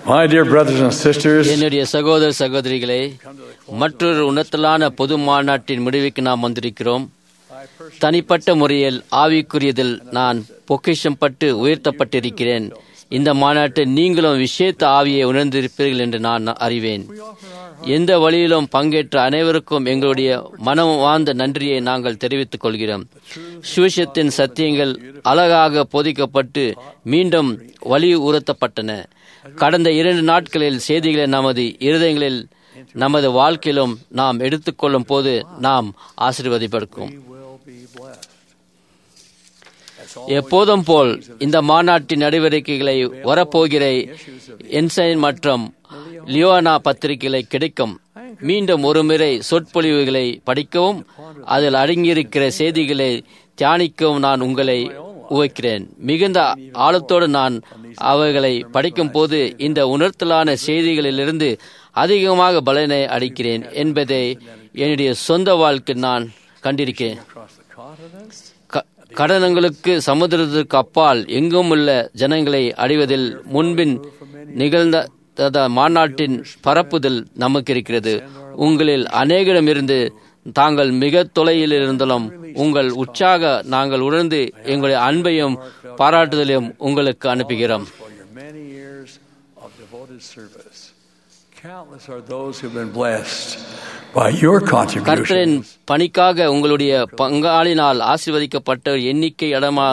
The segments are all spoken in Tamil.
My dear brothers and sisters, என்னுடைய சகோதர சகோதரிகளே மற்றொரு உணர்த்தலான பொது மாநாட்டின் முடிவுக்கு நாம் வந்திருக்கிறோம் தனிப்பட்ட முறையில் ஆவிக்குரியதில் நான் பொக்கிஷம் பட்டு உயர்த்தப்பட்டிருக்கிறேன் இந்த மாநாட்டில் நீங்களும் விஷேத்த ஆவியை உணர்ந்திருப்பீர்கள் என்று நான் அறிவேன் எந்த வழியிலும் பங்கேற்ற அனைவருக்கும் எங்களுடைய மனம் வாழ்ந்த நன்றியை நாங்கள் தெரிவித்துக் கொள்கிறோம் சுவிசத்தின் சத்தியங்கள் அழகாக போதிக்கப்பட்டு மீண்டும் வலியுறுத்தப்பட்டன கடந்த இரண்டு நாட்களில் செய்திகளை நமது இருதயங்களில் நமது வாழ்க்கையிலும் நாம் எடுத்துக்கொள்ளும் போது நாம் ஆசீர்வதிப்படுக்கும் எப்போதும் போல் இந்த மாநாட்டின் நடவடிக்கைகளை வரப்போகிற என்சைன் மற்றும் லியோனா பத்திரிகைகளை கிடைக்கும் மீண்டும் ஒருமுறை சொற்பொழிவுகளை படிக்கவும் அதில் அடங்கியிருக்கிற செய்திகளை தியானிக்கவும் நான் உங்களை உவைக்கிறேன் மிகுந்த ஆழத்தோடு நான் அவைகளை படிக்கும் போது இந்த உணர்த்தலான செய்திகளிலிருந்து அதிகமாக பலனை அளிக்கிறேன் என்பதை என்னுடைய சொந்த வாழ்க்கை நான் கண்டிருக்கிறேன் க- கடனங்களுக்கு சமுதிரத்திற்கு அப்பால் எங்கும் உள்ள ஜனங்களை அடைவதில் முன்பின் நிகழ்ந்த தத மாநாட்டின் பரப்புதல் நமக்கு இருக்கிறது உங்களில் அநேகரிடமிருந்து தாங்கள் மிக தொலையில் இருந்தாலும் உங்கள் உற்சாக நாங்கள் உணர்ந்து எங்களுடைய அன்பையும் பாராட்டுதலையும் உங்களுக்கு அனுப்புகிறோம் for your many years of devoted service. Countless are those who've been blessed by your கர்த்தரின் contributions. பணிக்காக உங்களுடைய பங்காளினால் ஆசீர்வதிக்கப்பட்ட எண்ணிக்கை இடமா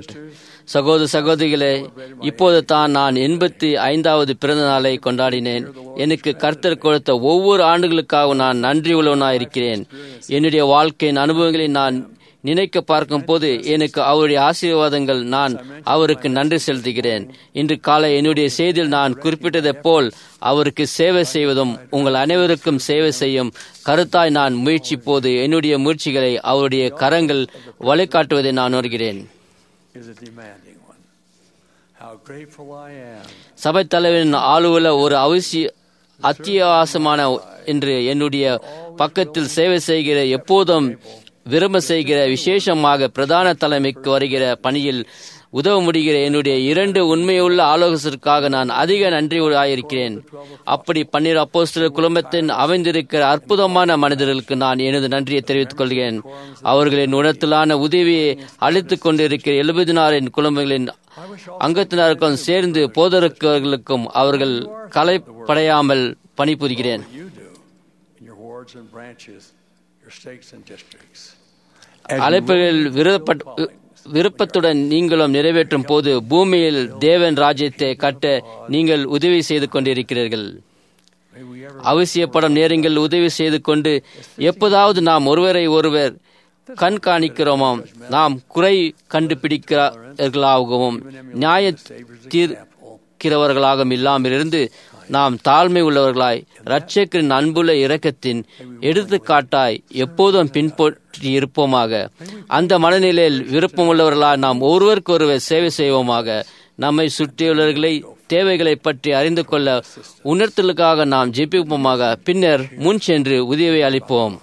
சகோதர சகோதரிகளே இப்போது தான் நான் எண்பத்தி ஐந்தாவது பிறந்த நாளை கொண்டாடினேன் எனக்கு கர்த்தர் கொடுத்த ஒவ்வொரு ஆண்டுகளுக்காக நான் நன்றி உள்ளவனாக இருக்கிறேன் என்னுடைய வாழ்க்கையின் அனுபவங்களை நான் நினைக்க பார்க்கும் போது எனக்கு அவருடைய ஆசீர்வாதங்கள் நான் அவருக்கு நன்றி செலுத்துகிறேன் இன்று காலை என்னுடைய செய்தியில் நான் குறிப்பிட்டதைப் போல் அவருக்கு சேவை செய்வதும் உங்கள் அனைவருக்கும் சேவை செய்யும் கருத்தாய் நான் முயற்சிப்போது என்னுடைய முயற்சிகளை அவருடைய கரங்கள் வழிகாட்டுவதை நான் உணர்கிறேன் is a demanding one. How grateful I am சபை தலைவரின் ஆளுவல ஒரு அவசிய அத்தியாவசியமான என்று என்னுடைய பக்கத்தில் சேவை செய்கிற எப்போதும் விரும்ப செய்கிற விசேஷமாக பிரதான தலைமைக்கு வருகிற பணியில் உதவ முடிகிற என்னுடைய இரண்டு உண்மையுள்ள ஆலோசகருக்காக நான் அதிக நன்றியுள்ளாயிருக்கிறேன் அப்படி பன்னீர் அப்போஸ்தலர் குடும்பத்தின் அமைந்திருக்கிற அற்புதமான மனிதர்களுக்கு நான் எனது நன்றியை தெரிவித்துக் கொள்கிறேன் அவர்களின் உணர்த்தலான உதவியை அளித்துக் கொண்டிருக்கிற எழுபதினாரின் குடும்பங்களின் அங்கத்தினருக்கும் சேர்ந்து போதர்களுக்கும் அவர்கள் கலைப்படையாமல் பணிபுரிகிறேன் you do in your wards and branches, your stakes and districts. அழைப்புகளில் விருப்பப்பட்- விருப்பத்துடன் நீங்களும் நிறைவேற்றும் போது பூமியில் தேவன் ராஜ்யத்தை கட்ட நீங்கள் உதவி செய்து கொண்டிருக்கிறீர்கள் May we ever அவசியப்படும் நேரங்களில் உதவி செய்து கொண்டு எப்போதாவது நாம் ஒருவரை ஒருவர் கண்காணிக்கிறோமாம் நாம் குறை கண்டுபிடிக்கிறவர்களாகவும் நியாய தீர்க்கிறவர்களாகவும் இல்லாமல் இருந்து நாம் தாழ்மை உள்ளவர்களாய் இரட்சகரின் அன்புள்ள இரக்கத்தின் எடுத்துக்காட்டாய் எப்போதும் பின்பற்றி இருப்போமாக அந்த மனநிலையில் விருப்பமுள்ளவர்களாய் நாம் ஒருவருக்கொருவர் சேவை செய்வோமாக நம்மை சுற்றியுள்ளவர்களை தேவைகளை பற்றி அறிந்து கொள்ள உணர்த்தலுக்காக நாம் ஜெபிப்போமாக பின்னர் முன் சென்று உதவி அளிப்போம்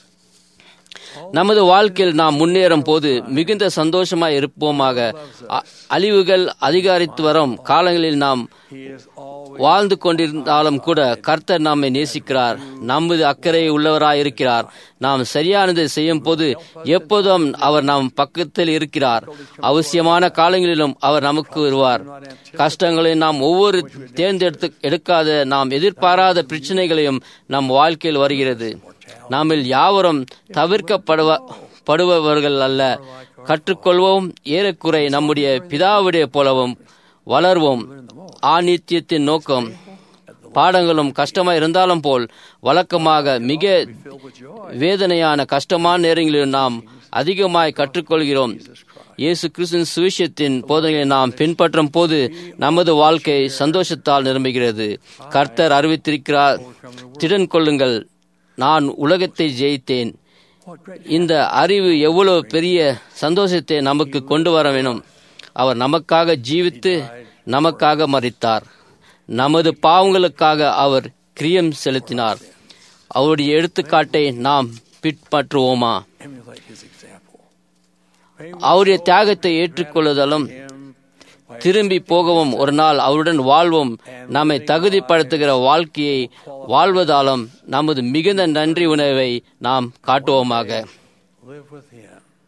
நமது வாழ்க்கையில் நாம் முன்னேறும் போது மிகுந்த சந்தோஷமாய் இருப்போமாக அ- அழிவுகள் அதிகரித்து வரும் காலங்களில் நாம் வாழ்ந்து கொண்டிருந்தாலும் கூட கர்த்தர் நம்மை நேசிக்கிறார் நமது அக்கறை உள்ளவராய் இருக்கிறார் நாம் சரியானதை செய்யும் போது எப்போதும் அவர் நம் பக்கத்தில் இருக்கிறார் அவசியமான காலங்களிலும் அவர் நமக்கு வருவார் கஷ்டங்களை நாம் ஒவ்வொரு தேர்ந்தெடுத்து எடுக்காத நாம் எதிர்பாராத பிரச்சனைகளையும் நம் வாழ்க்கையில் வருகிறது நாமில் யாவரும் தவிர்க்கப்படுவ படுபவர்கள் அல்ல கற்றுக்கொள்வோம் ஏறக்குறை நம்முடைய பிதாவுடைய போலவும் வளர்வோம் ஆநித்தியத்தின் நோக்கம் பாடங்களும் கஷ்டமாய் இருந்தாலும் போல் வழக்கமாக மிக வேதனையான கஷ்டமான நேரங்களில் நாம் அதிகமாய் கற்றுக்கொள்கிறோம் இயேசு கிறிஸ்துவின் சுவிசேஷத்தின் போதனைகளை நாம் பின்பற்றும் போது நமது வாழ்க்கை சந்தோஷத்தால் நிரம்புகிறது கர்த்தர் அறிவித்திருக்கிறார் திடன் கொள்ளுங்கள் நான் உலகத்தை ஜெயித்தேன் இந்த அறிவு எவ்வளவு பெரிய சந்தோஷத்தை நமக்கு கொண்டு வர வேணும் அவர் நமக்காக ஜீவித்து நமக்காக மறித்தார் நமது பாவங்களுக்காக அவர் கிரியம் செலுத்தினார் அவருடைய எடுத்துக்காட்டை நாம் பின்பற்றுவோமா emulate his example. May we அவருடைய தியாகத்தை ஏற்றுக்கொள்ளுதலும் him திரும்பி போகவும் ஒரு நாள் அவருடன் வாழ்வும் நம்மை தகுதிப்படுத்துகிற வாழ்க்கையை வாழ்வதாலும் நமது மிகுந்த நன்றி உணர்வை நாம் காட்டுவோமாக live with Him.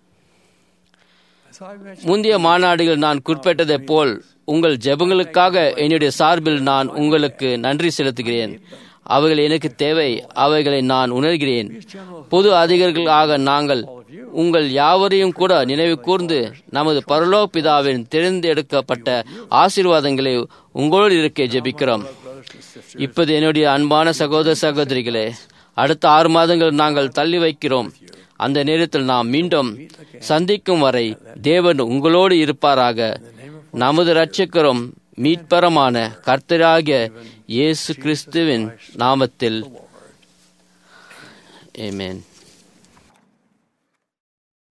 As I mentioned, முந்தைய மாநாடுகள் நான் குறிப்பிட்டதைப் போல் உங்கள் ஜெபங்களுக்காக என்னுடைய சார்பில் நான் உங்களுக்கு நன்றி செலுத்துகிறேன் அவைகள் எனக்கு தேவை அவைகளை நான் உணர்கிறேன் பொது அதிகாரிகளாக நாங்கள் உங்கள் யாவரையும் கூட நினைவு கூர்ந்து நமது பரலோக பிதாவின் தேர்ந்தெடுக்கப்பட்ட ஆசீர்வாதங்களை உங்களோடு இருக்க ஜெபிக்கிறோம் இப்போது என்னுடைய அன்பான சகோதர சகோதரிகளே அடுத்த ஆறு மாதங்கள் நாங்கள் தள்ளி வைக்கிறோம் அந்த நேரத்தில் நாம் மீண்டும் சந்திக்கும் வரை தேவன் உங்களோடு இருப்பாராக நமது இரட்சகரும் மீட்பரமான கர்த்தராகிய இயேசு கிறிஸ்துவின் நாமத்தில் ஆமென்